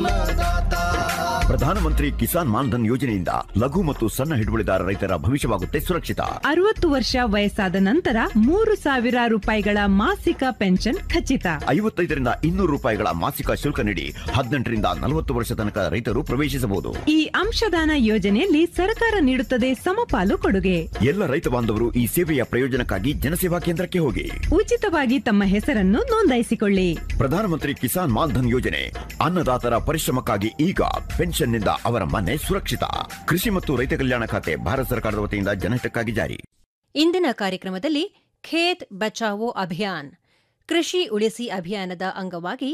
ಅನ್ನದಾತ ಪ್ರಧಾನಮಂತ್ರಿ ಕಿಸಾನ್ ಮಾನ್ಧನ್ ಯೋಜನೆಯಿಂದ ಲಘು ಮತ್ತು ಸಣ್ಣ ಹಿಡುವಳಿದಾರ ರೈತರ ಭವಿಷ್ಯವಾಗುತ್ತೆ ಸುರಕ್ಷಿತ ಅರವತ್ತು ವರ್ಷ ವಯಸ್ಸಾದ ನಂತರ ಮೂರು ಸಾವಿರ ರೂಪಾಯಿಗಳ ಮಾಸಿಕ ಪೆನ್ಷನ್ ಖಚಿತ ಐವತ್ತೈದರಿಂದ ಇನ್ನೂರು ರೂಪಾಯಿಗಳ ಮಾಸಿಕ ಶುಲ್ಕ ನೀಡಿ ಹದಿನೆಂಟರಿಂದ ನಲವತ್ತು ವರ್ಷ ತನಕ ರೈತರು ಪ್ರವೇಶಿಸಬಹುದು ಈ ಅಂಶದಾನ ಯೋಜನೆಯಲ್ಲಿ ಸರ್ಕಾರ ನೀಡುತ್ತದೆ ಸಮಪಾಲು ಕೊಡುಗೆ ಎಲ್ಲ ರೈತ ಬಾಂಧವರು ಈ ಸೇವೆಯ ಪ್ರಯೋಜನಕ್ಕಾಗಿ ಜನಸೇವಾ ಕೇಂದ್ರಕ್ಕೆ ಹೋಗಿ ಉಚಿತವಾಗಿ ತಮ್ಮ ಹೆಸರನ್ನು ನೋಂದಾಯಿಸಿಕೊಳ್ಳಿ ಪ್ರಧಾನಮಂತ್ರಿ ಕಿಸಾನ್ ಮಾನ್ಧನ್ ಯೋಜನೆ ಅನ್ನದಾತರ ಪರಿಶ್ರಮಕ್ಕಾಗಿ ಈಗ ಪೆನ್ಷನ್ನಿಂದ ಅವರ ಮನೆ ಸುರಕ್ಷಿತ ಕೃಷಿ ಮತ್ತು ರೈತ ಕಲ್ಯಾಣ ಖಾತೆ ಭಾರತ ಸರ್ಕಾರದ ವತಿಯಿಂದ ಜನಹಿತಕ್ಕಾಗಿ ಜಾರಿ ಇಂದಿನ ಕಾರ್ಯಕ್ರಮದಲ್ಲಿ ಖೇತ್ ಬಚಾವೋ ಅಭಿಯಾನ್ ಕೃಷಿ ಉಳಿಸಿ ಅಭಿಯಾನದ ಅಂಗವಾಗಿ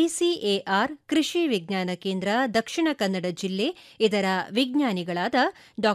ಐಸಿಎಆರ್ ಕೃಷಿ ವಿಜ್ಞಾನ ಕೇಂದ್ರ ದಕ್ಷಿಣ ಕನ್ನಡ ಜಿಲ್ಲೆ ಇದರ ವಿಜ್ಞಾನಿಗಳಾದ ಡಾ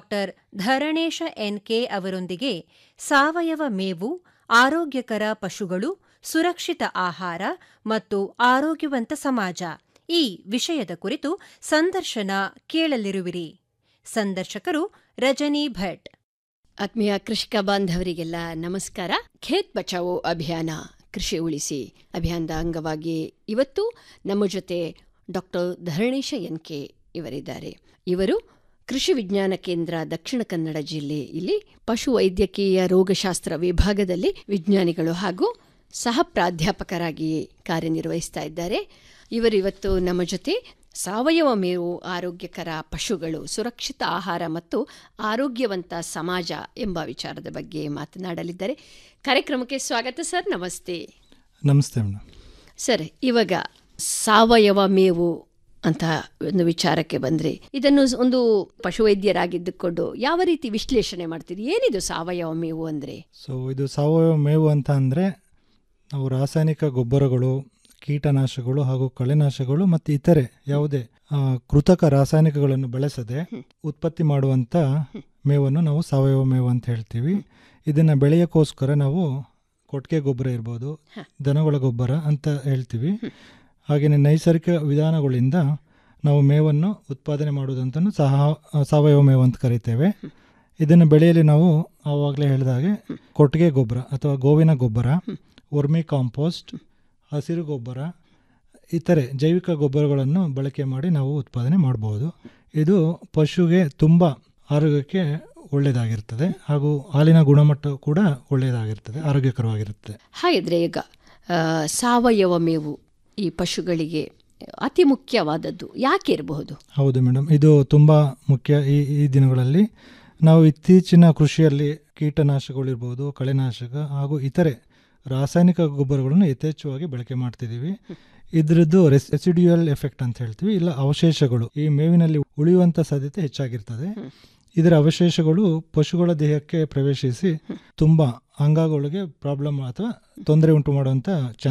ಧರಣೇಶ ಎನ್ಕೆ ಅವರೊಂದಿಗೆ ಸಾವಯವ ಮೇವು ಆರೋಗ್ಯಕರ ಪಶುಗಳು ಸುರಕ್ಷಿತ ಆಹಾರ ಮತ್ತು ಆರೋಗ್ಯವಂತ ಸಮಾಜ ಈ ವಿಷಯದ ಕುರಿತು ಸಂದರ್ಶನ ಕೇಳಲಿರುವಿರಿ ಸಂದರ್ಶಕರು ರಜನಿ ಭಟ್ ಆತ್ಮೀಯ ಕೃಷಿಕ ಬಾಂಧವರಿಗೆಲ್ಲ ನಮಸ್ಕಾರ ಖೇತ್ ಬಚಾವೋ ಅಭಿಯಾನ ಕೃಷಿ ಉಳಿಸಿ ಅಭಿಯಾನದ ಅಂಗವಾಗಿ ಇವತ್ತು ನಮ್ಮ ಜೊತೆ ಡಾಕ್ಟರ್ ಧರಣೇಶ ಎನ್ ಕೆ ಇವರಿದ್ದಾರೆ ಇವರು ಕೃಷಿ ವಿಜ್ಞಾನ ಕೇಂದ್ರ ದಕ್ಷಿಣ ಕನ್ನಡ ಜಿಲ್ಲೆ ಇಲ್ಲಿ ಪಶು ವೈದ್ಯಕೀಯ ರೋಗಶಾಸ್ತ್ರ ವಿಭಾಗದಲ್ಲಿ ವಿಜ್ಞಾನಿಗಳು ಹಾಗೂ ಸಹ ಪ್ರಾಧ್ಯಾಪಕರಾಗಿ ಕಾರ್ಯನಿರ್ವಹಿಸ್ತಾ ಇದ್ದಾರೆ ಇವರು ಇವತ್ತು ನಮ್ಮ ಜೊತೆ ಸಾವಯವ ಮೇವು ಆರೋಗ್ಯಕರ ಪಶುಗಳು ಸುರಕ್ಷಿತ ಆಹಾರ ಮತ್ತು ಆರೋಗ್ಯವಂತ ಸಮಾಜ ಎಂಬ ವಿಚಾರದ ಬಗ್ಗೆ ಮಾತನಾಡಲಿದ್ದಾರೆ ಕಾರ್ಯಕ್ರಮಕ್ಕೆ ಸ್ವಾಗತ ಸರ್ ನಮಸ್ತೆ ನಮಸ್ತೆ ಮೇಡಮ್ ಸರ್ ಇವಾಗ ಸಾವಯವ ಮೇವು ಅಂತ ಒಂದು ವಿಚಾರಕ್ಕೆ ಬಂದರೆ ಇದನ್ನು ಒಂದು ಪಶುವೈದ್ಯರಾಗಿದ್ದುಕೊಂಡು ಯಾವ ರೀತಿ ವಿಶ್ಲೇಷಣೆ ಮಾಡ್ತೀರಿ ಏನಿದು ಸಾವಯವ ಮೇವು ಅಂದರೆ ಸೊ ಇದು ಸಾವಯವ ಮೇವು ಅಂತ ಅಂದರೆ ನಾವು ರಾಸಾಯನಿಕ ಗೊಬ್ಬರಗಳು ಕೀಟನಾಶಕಗಳು ಹಾಗೂ ಕಳೆನಾಶಕಗಳು ಮತ್ತು ಇತರೆ ಯಾವುದೇ ಆ, ಕೃತಕ ರಾಸಾಯನಿಕಗಳನ್ನು ಬಳಸದೆ ಉತ್ಪತ್ತಿ ಮಾಡುವಂಥ ಮೇವನ್ನು ನಾವು ಸಾವಯವ ಮೇವು ಅಂತ ಹೇಳ್ತೀವಿ ಇದನ್ನು ಬೆಳೆಯೋಕ್ಕೋಸ್ಕರ ನಾವು ಕೊಟ್ಟಿಗೆ ಗೊಬ್ಬರ ಇರ್ಬೋದು ದನಗಳ ಗೊಬ್ಬರ ಅಂತ ಹೇಳ್ತೀವಿ ಹಾಗೆಯೇ ನೈಸರ್ಗಿಕ ವಿಧಾನಗಳಿಂದ ನಾವು ಮೇವನ್ನು ಉತ್ಪಾದನೆ ಮಾಡುವುದಂತಲೂ ಸಹ ಸಾವಯವ ಮೇವು ಅಂತ ಕರಿತೇವೆ ಇದನ್ನು ಬೆಳೆಯಲು ನಾವು ಆವಾಗಲೇ ಹೇಳಿದಾಗೆ ಕೊಟ್ಟಿಗೆ ಗೊಬ್ಬರ ಅಥವಾ ಗೋವಿನ ಗೊಬ್ಬರ ವರ್ಮಿ ಕಾಂಪೋಸ್ಟ್ ಹಸಿರು ಗೊಬ್ಬರ ಇತರೆ ಜೈವಿಕ ಗೊಬ್ಬರಗಳನ್ನು ಬಳಕೆ ಮಾಡಿ ನಾವು ಉತ್ಪಾದನೆ ಮಾಡಬಹುದು ಇದು ಪಶುಗೆ ತುಂಬ ಆರೋಗ್ಯಕ್ಕೆ ಒಳ್ಳೆಯದಾಗಿರ್ತದೆ ಹಾಗೂ ಹಾಲಿನ ಗುಣಮಟ್ಟ ಕೂಡ ಒಳ್ಳೆಯದಾಗಿರ್ತದೆ ಆರೋಗ್ಯಕರವಾಗಿರುತ್ತೆ ಹಾಗಿದ್ರೆ ಈಗ ಆ, ಸಾವಯವ ಮೇವು ಈ ಪಶುಗಳಿಗೆ ಅತಿ ಮುಖ್ಯವಾದದ್ದು ಯಾಕೆ ಇರಬಹುದು ಹೌದು ಮೇಡಮ್ ಇದು ತುಂಬ ಮುಖ್ಯ ಈ ಈ ದಿನಗಳಲ್ಲಿ ನಾವು ಇತ್ತೀಚಿನ ಕೃಷಿಯಲ್ಲಿ ಕೀಟನಾಶಕಗಳಿರ್ಬೋದು ಕಳೆನಾಶಕ ಹಾಗೂ ಇತರೆ ರಾಸಾಯನಿಕ ಗೊಬ್ಬರಗಳನ್ನು ಯಥೇಚ್ಛವಾಗಿ ಬಳಕೆ ಮಾಡ್ತಿದ್ದೀವಿ ಇದರದ್ದು ರೆಸಿಡ್ಯೂಯಲ್ ಎಫೆಕ್ಟ್ ಅಂತ ಹೇಳ್ತೀವಿ ಇಲ್ಲ ಅವಶೇಷಗಳು ಈ ಮೇವಿನಲ್ಲಿ ಉಳಿಯುವಂಥ ಸಾಧ್ಯತೆ ಹೆಚ್ಚಾಗಿರ್ತದೆ ಇದರ ಅವಶೇಷಗಳು ಪಶುಗಳ ದೇಹಕ್ಕೆ ಪ್ರವೇಶಿಸಿ ತುಂಬ ಅಂಗಗಳಿಗೆ ಪ್ರಾಬ್ಲಮ್ ಅಥವಾ ತೊಂದರೆ ಉಂಟು ಮಾಡುವಂಥ